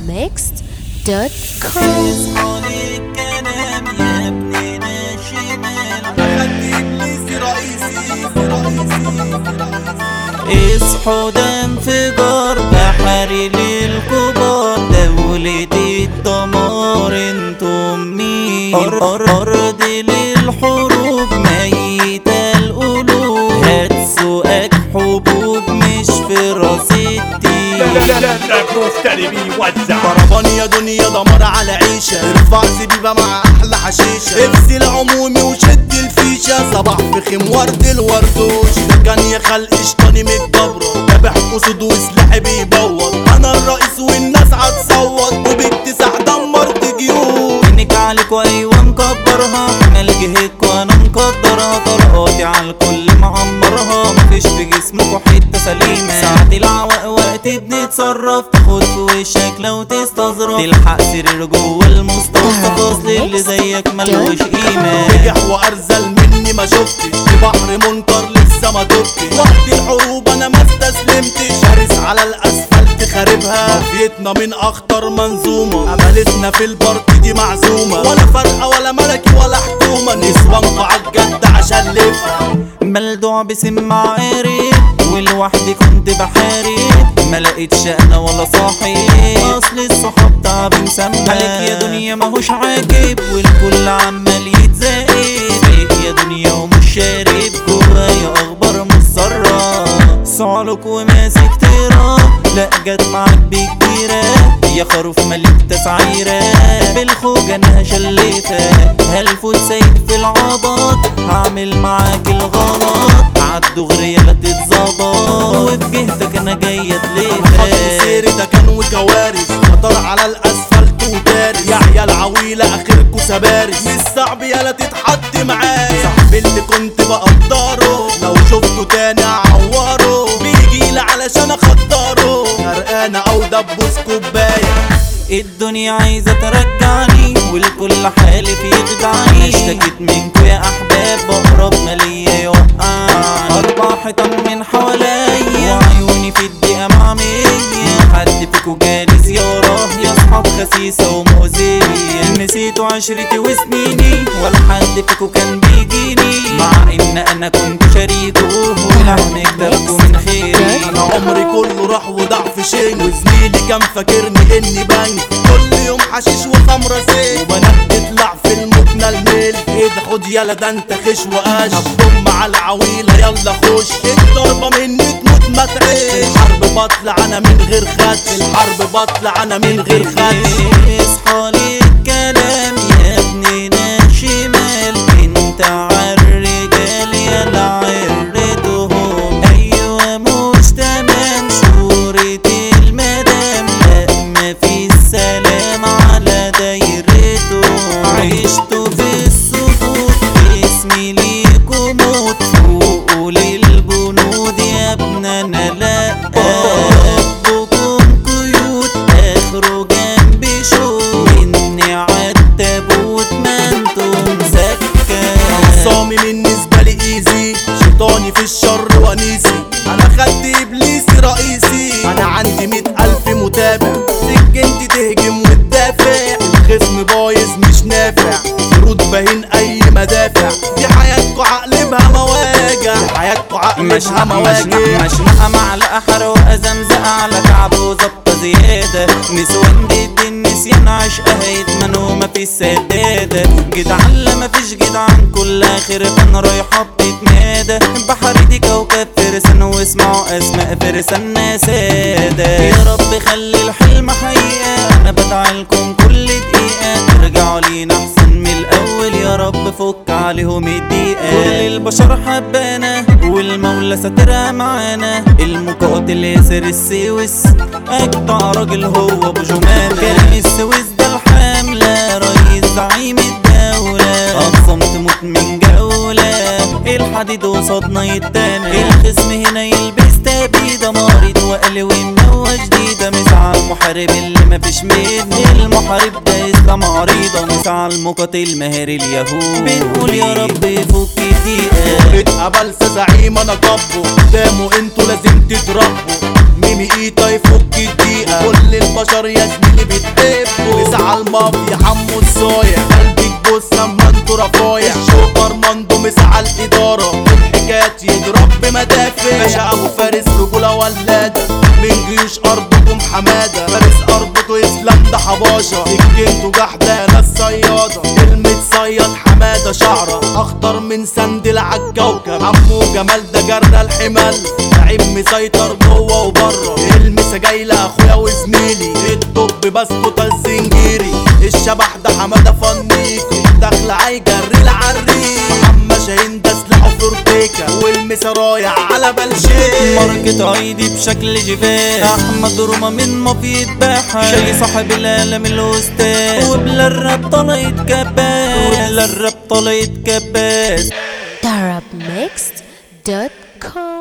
arabmixed.com عليك كلام يا ابننا الشمال خدي ابليسي رئيسي اصحوا ده انفجار بحري للكبار دولة الدمار انتم مين أرض للحروب ميتة القلوب هتسوقك حبوب مش في راس الدين لك مفتري بيوزع بربان يا دنيا دمار على عيشة ارفع زبيبة مع أحلى حشيشة افصل عمومي وشد الفيشة صباح في خيم ورد الوردوش ده كان يا خلق شطاني متجبرة ذابح أسود وسلاحي بيبوظ أنا الرئيس والناس هتصوت وباتساع دمرت جيوش عينك عليكوا ايوه مكبرها انا لجهتكوا وانا مقدرها طلقاتي على الكل معمرها مفيش في جسمكوا حته سليمه ساعة العوق وقت بنتصرف تاخد في وشك لو تستظرف تلحق سرير جوه المستوصف اصل اللي زيك ملوش قيمه نجح وارزل مني ما شفتش في بحر منكر لسه ما دبتش وقت الحروب انا ما استسلمتش حارس على الاسفلت خاربها مافيتنا من اخطر منظومه امالتنا في البارت دي معزومه ولا فرقه ولا ملكي ولا حكومه نسوانكوا عالجد عشان لفها ملدوع بسمع قريب ولوحدي كنت بحارب ما لقيتش انا ولا صاحب اصل الصحاب تعب مسمى عليك يا دنيا ماهوش عاجب والكل عمال يتزاقب فيك يا دنيا ومش شارب جوايا اخبار مسرة صعلك وماسك تيرا لا جت معاك بكبيرة يا خروف ملك تسعيرة بالخوج انا شليتها هلفوت سيد في العبط هعمل معاك الغلط عدوا غرية تتظبط وفي جهتك انا جاية خط تليتها سيري ده كان وكوارث خطر على الاسفلت ودارس يا عيال عويلة اخركوا سبارس مش صعب يالا تتحط معايا صاحبي اللي كنت بقدره لو شفته تاني اعوره بيجيلي علشان اخدره غرقانة او دبوس كوباية الدنيا عايزة ترجعني والكل حالف يخدعني اشتكيت منكوا يا احباب بقرب ما ليا يوقعني اربع حيطان من حواليا وعيوني في الدقيقة معمية حد فيكوا جالي زيارة يا اصحاب خسيسة ومؤذية نسيتوا عشرتي وسنيني ولا حد فيكوا كان بيجيني مع ان انا كنت شريكه ولحم كتابكوا من خيري انا عمري كله راح وضاع في شيء وزميلي كان فاكرني اني بنك كل يوم حشيش وخمرة زيت وبنات تطلع في المكنة الميل ايه ده خد يلا ده انت خش وقاش هبطم مع العويلة يلا خش الضربة مني تموت ما تعيش الحرب بطلع انا من غير خدش الحرب بطلع انا من غير خدش اصحى للكلام يا ابننا شمال انت عالرجال يا لعرتهم ايوه مش تمام صورة المدام لا مفيش سلام على دايرتهم عشتوا في السقوط اسمي ليكوا موت فوقوا للجنود يا ابننا لا ربكم قيود اخروا جنبي شوق مني عالتابوت ما انتم سكة صامي بالنسبة لي ايزي شيطاني في الشر ونيسي انا خدت ابليسي رئيسي انا عندي مئة الف متابع سكنتي تهجم وتدافع الخصم بايظ مش نافع رود باهين اي مدافع دي حياتكوا عقلبها مواجع دي حياتكوا عقلبها مواجع مشنقة معلقة حروقة زمزقة على كعب وظبطة زيادة نسوان ضد النسيان عشقها يدمنوا مفيش سدادة جدعان لا مفيش جدعان كل آخر كان رايحة بتتنادى بحر دي كوكب فرسان واسمعوا أسماء فرسان سادة يا رب خلي الحلم حقيقة أنا بدعي لكم كل دقيقة ترجعوا لينا أحسن من الأول يا رب فك عليهم الدقيقة كل البشر حبانا والمولى ساترها معانا المقاتل ياسر السويس أجدع راجل هو أبو جمال كريم السويس ده الحملة رئيس زعيم الدولة أقسم تموت من جولة الحديد قصادنا يتانى الخصم هنا يلبس تابيدة مارد وقلوي منوة جديدة مسعى المحارب اللي مفيش منه المحارب ده اسلام عريضة مسعى المقاتل ماهر اليهود بنقول يا رب فك الدقيقة اتقبل زعيم انا كبه قدامه انتوا لازم تضربوا ميمي ايتا يفك الدقيقة كل البشر يا زميلي المافيا حمو الصايع قلبي تبص اما انتوا رفايع الشوبر مندو مسع الاداره الحكايات يضرب بمدافع باشا ابو فارس رجوله ولاده من جيوش ارضكم حماده فارس ارضكم اسلام ده حباشه سكنتوا جحده ناس صياده المتصيد حماده شعره اخطر من سندل عالكوكب عمو جمال ده جرى الحمل لعيب مسيطر جوه وبره المسا جاي لاخويا وزميلي الطب بسكت الزنجيري الشبح ده حماده فنيكو داخل هيجري العريق محمد شاهين ده سلاحه في اورتيكا والمسا رايح على بلشيك ماركت ايدي بشكل جفاف احمد روما من مفيد باحة شاي صاحب العالم الاستاذ وبلا الراب طلعت كباس وبلا الراب طلعت كباس Arabmixed.com